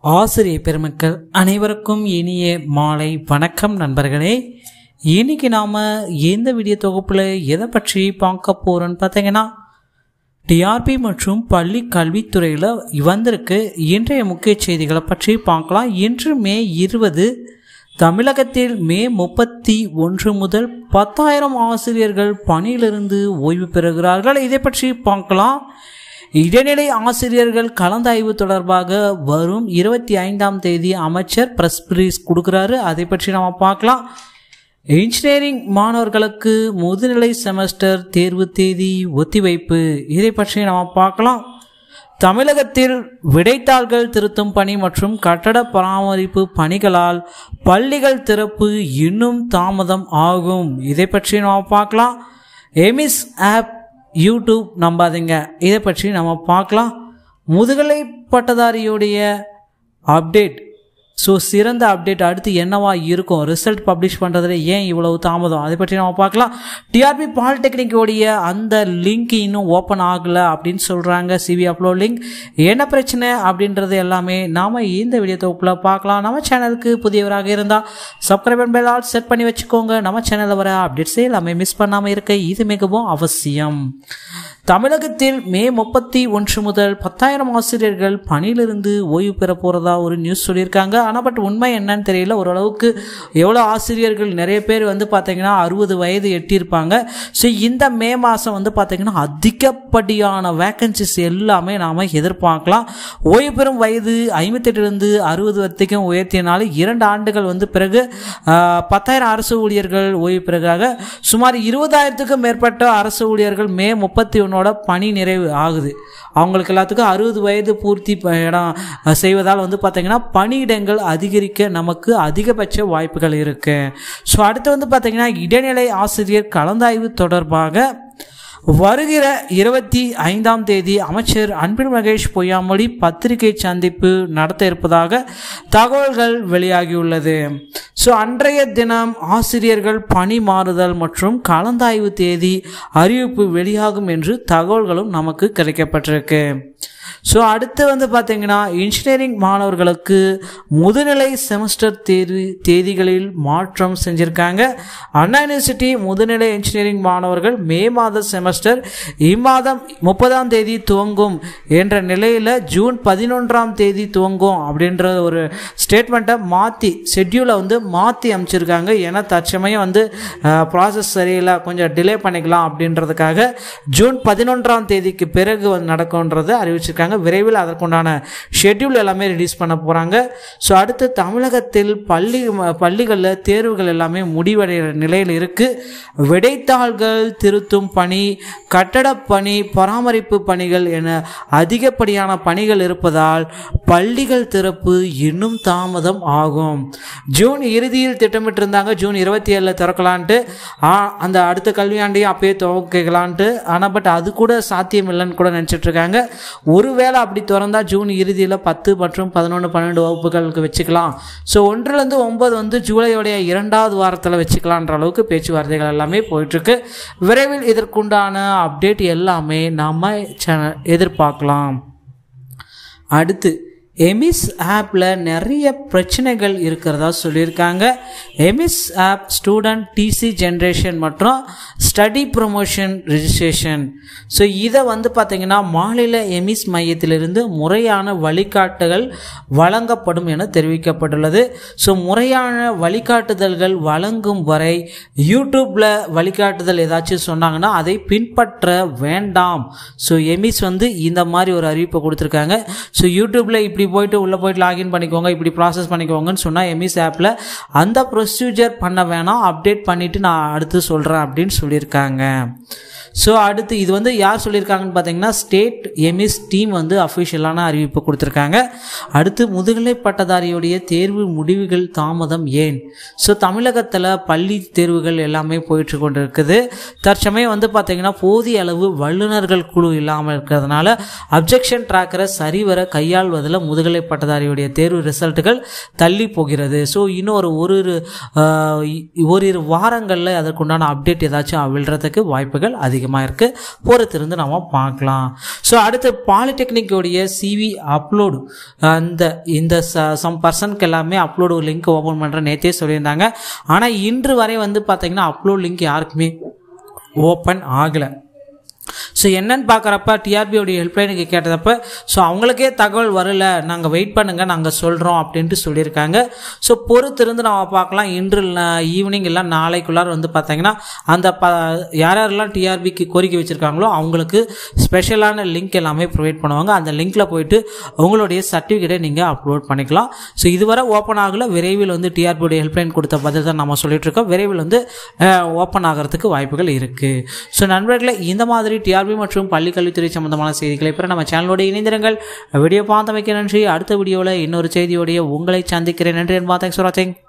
ஆசிரிய பெருமக்கள் அனைவருக்கும் இனிய மாலை வணக்கம் நண்பர்களே இன்னைக்கு நாம் எந்த வீடியோ தொகுப்பில் எதை பற்றி பார்க்க போகிறோன்னு பார்த்தீங்கன்னா டிஆர்பி மற்றும் பள்ளி கல்வித்துறையில் வந்திருக்கு இன்றைய முக்கிய செய்திகளை பற்றி பார்க்கலாம் இன்று மே இருபது தமிழகத்தில் மே முப்பத்தி ஒன்று முதல் பத்தாயிரம் ஆசிரியர்கள் பணியிலிருந்து ஓய்வு பெறுகிறார்கள் இதை பற்றி பார்க்கலாம் இடைநிலை ஆசிரியர்கள் கலந்தாய்வு தொடர்பாக வரும் இருபத்தி ஐந்தாம் தேதி அமைச்சர் ப்ரெஸ் ரிலீஸ் கொடுக்குறாரு அதை பற்றி நம்ம பார்க்கலாம் இன்ஜினியரிங் மாணவர்களுக்கு முதுநிலை செமஸ்டர் தேர்வு தேதி ஒத்திவைப்பு இதை பற்றி நம்ம பார்க்கலாம் தமிழகத்தில் விடைத்தாள்கள் திருத்தும் பணி மற்றும் கட்டட பராமரிப்பு பணிகளால் பள்ளிகள் திறப்பு இன்னும் தாமதம் ஆகும் இதை பற்றி நம்ம பார்க்கலாம் எமிஸ் ஆப் யூடியூப் நம்பாதீங்க இதை பற்றி நம்ம பார்க்கலாம் முதுகலை பட்டதாரியுடைய அப்டேட் ஸோ சிறந்த அப்டேட் அடுத்து என்னவா இருக்கும் ரிசல்ட் பப்ளிஷ் பண்ணுறதுல ஏன் இவ்வளவு தாமதம் அதை பற்றி நம்ம பார்க்கலாம் டிஆர்பி பாலிடெக்னிக்கோடைய அந்த லிங்க் இன்னும் ஓப்பன் ஆகலை அப்படின்னு சொல்கிறாங்க சிவி அப்லோட் லிங்க் என்ன பிரச்சனை அப்படின்றது எல்லாமே நாம் இந்த வீடியோ தொகுப்பில் பார்க்கலாம் நம்ம சேனலுக்கு புதியவராக இருந்தால் சப்ஸ்கிரைபர் பெல் ஆல் செட் பண்ணி வச்சுக்கோங்க நம்ம சேனலில் வர அப்டேட்ஸே எல்லாமே மிஸ் பண்ணாமல் இருக்க இது மிகவும் அவசியம் தமிழகத்தில் மே முப்பத்தி ஒன்று முதல் பத்தாயிரம் ஆசிரியர்கள் பணியிலிருந்து ஓய்வு பெற போகிறதா ஒரு நியூஸ் சொல்லியிருக்காங்க ஆனால் பட் உண்மை என்னன்னு தெரியல ஓரளவுக்கு எவ்வளோ ஆசிரியர்கள் நிறைய பேர் வந்து பார்த்தீங்கன்னா அறுபது வயது எட்டியிருப்பாங்க ஸோ இந்த மே மாதம் வந்து பார்த்தீங்கன்னா அதிகப்படியான வேக்கன்சிஸ் எல்லாமே நாம் எதிர்பார்க்கலாம் ஓய்வு பெறும் வயது ஐம்பத்தெட்டுலேருந்து அறுபது வரைக்கும் உயர்த்தினால இரண்டு ஆண்டுகள் வந்து பிறகு பத்தாயிரம் அரசு ஊழியர்கள் ஓய்வு பெறுகிறாங்க சுமார் இருபதாயிரத்துக்கும் மேற்பட்ட அரசு ஊழியர்கள் மே முப்பத்தி ஒன்றோட பணி நிறைவு ஆகுது அவங்களுக்கு எல்லாத்துக்கும் அறுபது வயது பூர்த்தி இடம் செய்வதால் வந்து பார்த்திங்கன்னா பணியிடங்கள் அதிகரிக்க நமக்கு அதிகபட்ச வாய்ப்புகள் இருக்குது ஸோ அடுத்து வந்து பார்த்திங்கன்னா இடைநிலை ஆசிரியர் கலந்தாய்வு தொடர்பாக வருகிற இருபத்தி ஐந்தாம் தேதி அமைச்சர் அன்பில் மகேஷ் பொய்யாமொழி பத்திரிகை சந்திப்பு நடத்த இருப்பதாக தகவல்கள் வெளியாகியுள்ளது ஸோ அன்றைய தினம் ஆசிரியர்கள் பணி மாறுதல் மற்றும் கலந்தாய்வு தேதி அறிவிப்பு வெளியாகும் என்று தகவல்களும் நமக்கு கிடைக்கப்பட்டிருக்கு ஸோ அடுத்து வந்து பார்த்தீங்கன்னா இன்ஜினியரிங் மாணவர்களுக்கு முதுநிலை செமஸ்டர் தேர்வு தேதிகளில் மாற்றம் செஞ்சுருக்காங்க அண்ணா யூனிவர்சிட்டி முதுநிலை இன்ஜினியரிங் மாணவர்கள் மே மாத செமஸ்டர் இம்மாதம் முப்பதாம் தேதி துவங்கும் என்ற நிலையில் ஜூன் பதினொன்றாம் தேதி துவங்கும் அப்படின்ற ஒரு ஸ்டேட்மெண்ட்டை மாற்றி ஷெட்யூலை வந்து மாற்றி அமைச்சிருக்காங்க ஏன்னா தற்சமயம் வந்து ப்ராசஸ் சரியில்லை கொஞ்சம் டிலே பண்ணிக்கலாம் அப்படின்றதுக்காக ஜூன் பதினொன்றாம் தேதிக்கு பிறகு வந்து நடக்கும்ன்றது அறிவிச்சிருக்காங்க விரைவில் அதற்குண்டான ஷெட்யூல் எல்லாமே ரிலீஸ் பண்ண போகிறாங்க ஸோ அடுத்து தமிழகத்தில் பள்ளி பள்ளிகளில் தேர்வுகள் எல்லாமே முடிவடைகிற நிலையில் இருக்குது விடைத்தாள்கள் திருத்தும் பணி கட்டடப் பணி பராமரிப்பு பணிகள் என அதிகப்படியான பணிகள் இருப்பதால் பள்ளிகள் திறப்பு இன்னும் தாமதம் ஆகும் ஜூன் இறுதியில் திட்டமிட்டிருந்தாங்க ஜூன் இருபத்தி ஏழில் திறக்கலான்ட்டு அந்த அடுத்த கல்வியாண்டையும் அப்பயே துவக்கலான்ட்டு ஆனால் பட் அது கூட சாத்தியம் இல்லைன்னு கூட நினச்சிட்டு இருக்காங்க ஒருவேளை அப்படி திறந்தா ஜூன் இறுதியில் பத்து மற்றும் பதினொன்று பன்னெண்டு வகுப்புகளுக்கு வச்சுக்கலாம் ஸோ ஒன்றுலேருந்து ஒன்பது வந்து ஜூலையோடைய இரண்டாவது வாரத்தில் வச்சுக்கலான்ற அளவுக்கு பேச்சுவார்த்தைகள் எல்லாமே போயிட்டுருக்கு விரைவில் இதற்குண்டான அப்டேட் எல்லாமே நம்ம சேனல் எதிர்பார்க்கலாம் அடுத்து எமிஸ் ஆப்பில் நிறைய பிரச்சனைகள் இருக்கிறதா சொல்லியிருக்காங்க EMIS app student TC generation மற்றும் ஸ்டடி ப்ரொமோஷன் ரிஜிஸ்ட்ரேஷன் ஸோ இதை வந்து பார்த்திங்கன்னா மாநில எமிஸ் மையத்திலிருந்து முறையான வழிகாட்டுகள் வழங்கப்படும் என தெரிவிக்கப்பட்டுள்ளது ஸோ முறையான வழிகாட்டுதல்கள் வழங்கும் வரை யூடியூப்பில் வழிகாட்டுதல் ஏதாச்சும் சொன்னாங்கன்னா அதை பின்பற்ற வேண்டாம் ஸோ எமிஸ் வந்து இந்த மாதிரி ஒரு அறிவிப்பை கொடுத்துருக்காங்க ஸோ யூடியூப்பில் இப்படி போயிட்டு உள்ளே போயிட்டு லாகின் பண்ணிக்கோங்க இப்படி ப்ராசஸ் பண்ணிக்கோங்கன்னு சொன்னால் எமிஸ் ஆப்பில் அந்த ப்ரொசீஜர் பண்ண வேணாம் அப்டேட் பண்ணிவிட்டு நான் அடுத்து சொல்கிறேன் அப்படின்னு சொல்லியிருக்காங்க ஸோ அடுத்து இது வந்து யார் சொல்லியிருக்காங்கன்னு பார்த்தீங்கன்னா ஸ்டேட் எமிஸ் டீம் வந்து அஃபிஷியலான அறிவிப்பு கொடுத்துருக்காங்க அடுத்து முதுகலை பட்டதாரியுடைய தேர்வு முடிவுகள் தாமதம் ஏன் ஸோ தமிழகத்தில் பள்ளி தேர்வுகள் எல்லாமே போயிட்டு கொண்டு இருக்குது தற்சமயம் வந்து பார்த்தீங்கன்னா போதிய அளவு வல்லுநர்கள் குழு இல்லாமல் இருக்கிறதுனால அப்ஜெக்ஷன் ட்ராக்கரை சரிவர கையாள்வதில் முதல் முதுகலை பட்டதாரியுடைய தேர்வு ரிசல்ட்டுகள் தள்ளி போகிறது ஸோ இன்னும் ஒரு ஒரு ஆஹ், ஓரிரு வாரங்களில் அதற்குண்டான அப்டேட் ஏதாச்சும் விழுறதுக்கு வாய்ப்புகள் அதிகமாக இருக்குது பொறுத்திருந்து நம்ம பார்க்கலாம் ஸோ அடுத்து பாலிடெக்னிக்கோடைய சிவி அப்லோடு அந்த இந்த சம் பர்சனுக்கு எல்லாமே அப்லோடு லிங்க் ஓப்பன் பண்ணுற நேற்றே சொல்லியிருந்தாங்க ஆனால் இன்று வரை வந்து பார்த்தீங்கன்னா அப்லோட் லிங்க் யாருக்குமே ஓப்பன் ஆகலை ஸோ என்னன்னு பார்க்குறப்ப டிஆர்பியோடைய ஹெல்ப்லைனுக்கு கேட்டதப்ப ஸோ அவங்களுக்கே தகவல் வரல நாங்கள் வெயிட் பண்ணுங்க நாங்கள் சொல்கிறோம் அப்படின்ட்டு சொல்லியிருக்காங்க ஸோ பொறுத்திருந்து நம்ம பார்க்கலாம் இன்று ஈவினிங் இல்லை நாளைக்குள்ளார வந்து பார்த்தீங்கன்னா அந்த ப யார் யாரெல்லாம் டிஆர்பிக்கு கோரிக்கை வச்சுருக்காங்களோ அவங்களுக்கு ஸ்பெஷலான லிங்க் எல்லாமே ப்ரொவைட் பண்ணுவாங்க அந்த லிங்க்கில் போயிட்டு உங்களுடைய சர்டிஃபிகேட்டை நீங்கள் அப்லோட் பண்ணிக்கலாம் ஸோ இதுவரை ஓப்பன் ஆகல விரைவில் வந்து டிஆர்பியோடைய ஹெல்ப்லைன் கொடுத்த பதில் தான் நம்ம சொல்லிட்டு இருக்கோம் விரைவில் வந்து ஓப்பன் ஆகிறதுக்கு வாய்ப்புகள் இருக்குது ஸோ நண்பர்களே இந்த மாதிரி டிஆர்பி மற்றும் பள்ளி கல்வித்துறை சம்பந்தமான செய்திகளை பெற நம்ம சேனலோட இணைந்திருங்கள் வீடியோ பார்த்தமைக்க நன்றி அடுத்த வீடியோவில் இன்னொரு செய்தியோடைய உங்களை சந்திக்கிறேன் நன்றி என்பா தேங்க்ஸ் ஃபார் வாட்சிங்